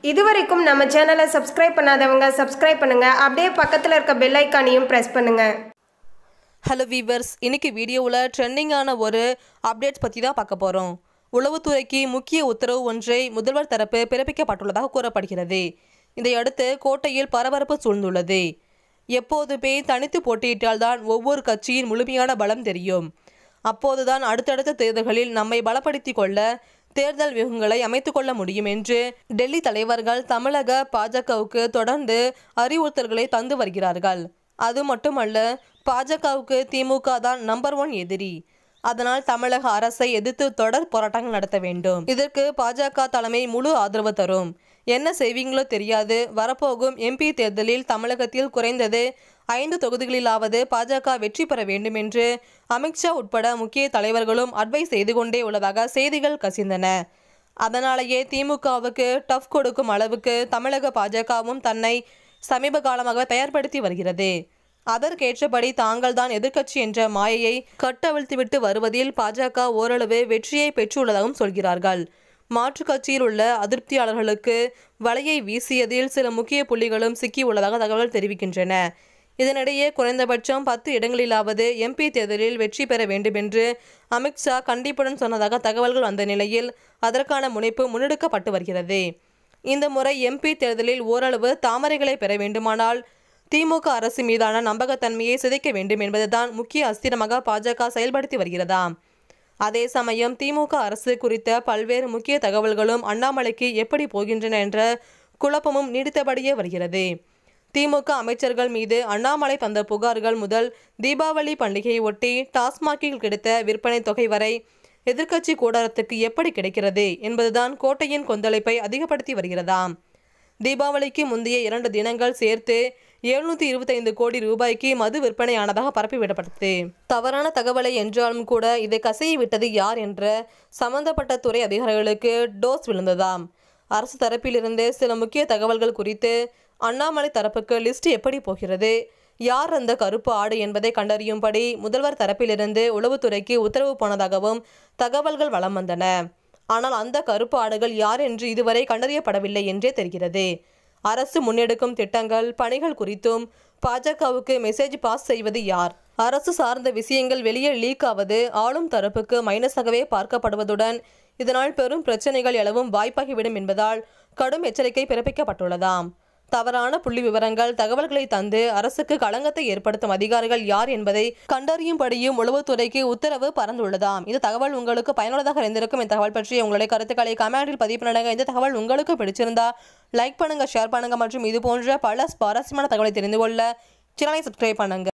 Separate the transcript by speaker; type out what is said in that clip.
Speaker 1: இதுவரைக்கும் நம்ம சேனலை சப்ஸ்கிரைப் பண்ணாதவங்க சப்ஸ்கிரைப் பண்ணுங்க அப்படியே பக்கத்தில் இருக்க பெல் ஐக்கானையும் ப்ரெஸ் பண்ணுங்க
Speaker 2: ஹலோ வீவர்ஸ் இன்னைக்கு வீடியோவில் ட்ரெண்டிங்கான ஒரு அப்டேட்ஸ் பற்றி தான் பார்க்க போகிறோம் உளவுத்துறைக்கு முக்கிய உத்தரவு ஒன்றை முதல்வர் தரப்பு பிறப்பிக்கப்பட்டுள்ளதாக கூறப்படுகிறது இதையடுத்து கோட்டையில் பரபரப்பு சூழ்ந்துள்ளது எப்போதுமே தனித்து போட்டியிட்டால்தான் ஒவ்வொரு கட்சியின் முழுமையான பலம் தெரியும் அப்போதுதான் அடுத்தடுத்த தேர்தல்களில் நம்மை பலப்படுத்திக் கொள்ள தேர்தல் வியூகங்களை அமைத்துக் கொள்ள முடியும் என்று டெல்லி தலைவர்கள் தமிழக பாஜகவுக்கு தொடர்ந்து அறிவுறுத்தல்களை தந்து வருகிறார்கள் அது மட்டுமல்ல பாஜகவுக்கு திமுக தான் நம்பர் ஒன் எதிரி அதனால் தமிழக அரசை எதிர்த்து தொடர் போராட்டங்கள் நடத்த வேண்டும் இதற்கு பாஜக தலைமை முழு ஆதரவு தரும் என்ன செய்வீங்களோ தெரியாது வரப்போகும் எம்பி தேர்தலில் தமிழகத்தில் குறைந்தது ஐந்து தொகுதிகளிலாவது பாஜக வெற்றி பெற வேண்டும் என்று அமித்ஷா உட்பட முக்கிய தலைவர்களும் அட்வைஸ் செய்து கொண்டே உள்ளதாக செய்திகள் கசிந்தன அதனாலேயே திமுகவுக்கு டஃப் கொடுக்கும் அளவுக்கு தமிழக பாஜகவும் தன்னை சமீப காலமாக தயார்படுத்தி வருகிறது அதற்கேற்றபடி தாங்கள்தான் எதிர்க்கட்சி என்ற மாயையை கட்டவிழ்த்துவிட்டு வருவதில் பாஜக ஓரளவு வெற்றியை பெற்றுள்ளதாகவும் சொல்கிறார்கள் மாற்றுக் கட்சியில் உள்ள அதிருப்தியாளர்களுக்கு வலையை வீசியதில் சில முக்கிய புள்ளிகளும் சிக்கியுள்ளதாக தகவல்கள் தெரிவிக்கின்றன இதனிடையே குறைந்தபட்சம் பத்து இடங்களிலாவது எம்பி தேர்தலில் வெற்றி பெற வேண்டும் என்று அமித்ஷா கண்டிப்புடன் சொன்னதாக தகவல்கள் வந்த நிலையில் அதற்கான முனைப்பு முன்னெடுக்கப்பட்டு வருகிறது இந்த முறை எம்பி தேர்தலில் ஓரளவு தாமரைகளை பெற வேண்டுமானால் திமுக அரசு மீதான நம்பகத்தன்மையை சிதைக்க வேண்டும் என்பதுதான் முக்கிய அஸ்திரமாக பாஜக செயல்படுத்தி வருகிறதாம் அதே சமயம் திமுக அரசு குறித்த பல்வேறு முக்கிய தகவல்களும் அண்ணாமலைக்கு எப்படி போகின்றன என்ற குழப்பமும் நீடித்தபடியே வருகிறது திமுக அமைச்சர்கள் மீது அண்ணாமலை தந்த புகார்கள் முதல் தீபாவளி பண்டிகையை ஒட்டி டாஸ்மாகில் கிடைத்த விற்பனை தொகை வரை எதிர்க்கட்சி கூடாரத்துக்கு எப்படி கிடைக்கிறது என்பதுதான் கோட்டையின் கொந்தளிப்பை அதிகப்படுத்தி வருகிறதாம் தீபாவளிக்கு முந்தைய இரண்டு தினங்கள் சேர்த்து எழுநூற்றி இருபத்தைந்து கோடி ரூபாய்க்கு மது விற்பனையானதாக பரப்பிவிடப்பட்டது தவறான தகவலை என்றாலும் கூட இதை கசையை விட்டது யார் என்ற சம்பந்தப்பட்ட துறை அதிகாரிகளுக்கு டோஸ் விழுந்ததாம் அரசு தரப்பிலிருந்து சில முக்கிய தகவல்கள் குறித்து அண்ணாமலை தரப்புக்கு லிஸ்ட் எப்படி போகிறது யார் அந்த கருப்பு ஆடு என்பதை கண்டறியும்படி முதல்வர் தரப்பிலிருந்து உளவுத்துறைக்கு உத்தரவு போனதாகவும் தகவல்கள் வலம் வந்தன ஆனால் அந்த கருப்பு ஆடுகள் யார் என்று இதுவரை கண்டறியப்படவில்லை என்றே தெரிகிறது அரசு முன்னெடுக்கும் திட்டங்கள் பணிகள் குறித்தும் பாஜகவுக்கு மெசேஜ் பாஸ் செய்வது யார் அரசு சார்ந்த விஷயங்கள் வெளியே லீக் ஆவது ஆளும் தரப்புக்கு மைனஸாகவே பார்க்கப்படுவதுடன் இதனால் பெரும் பிரச்சனைகள் எழவும் வாய்ப்பாகிவிடும் என்பதால் கடும் எச்சரிக்கை பிறப்பிக்கப்பட்டுள்ளதாம் தவறான புள்ளி விவரங்கள் தகவல்களை தந்து அரசுக்கு களங்கத்தை ஏற்படுத்தும் அதிகாரிகள் யார் என்பதை கண்டறியும்படியும் உளவுத்துறைக்கு உத்தரவு பறந்துள்ளதாம் இந்த தகவல் உங்களுக்கு பயனுள்ளதாக இருந்திருக்கும் இந்த தகவல் பற்றி உங்களுடைய கருத்துக்களை கமெண்டில் பதிவு பண்ணுங்க இந்த தகவல் உங்களுக்கு பிடிச்சிருந்தா லைக் பண்ணுங்க ஷேர் பண்ணுங்க மற்றும் இது போன்ற பல சுவாரஸ்யமான தகவலை தெரிந்து கொள்ள சேனலை சப்ஸ்கிரைப் பண்ணுங்க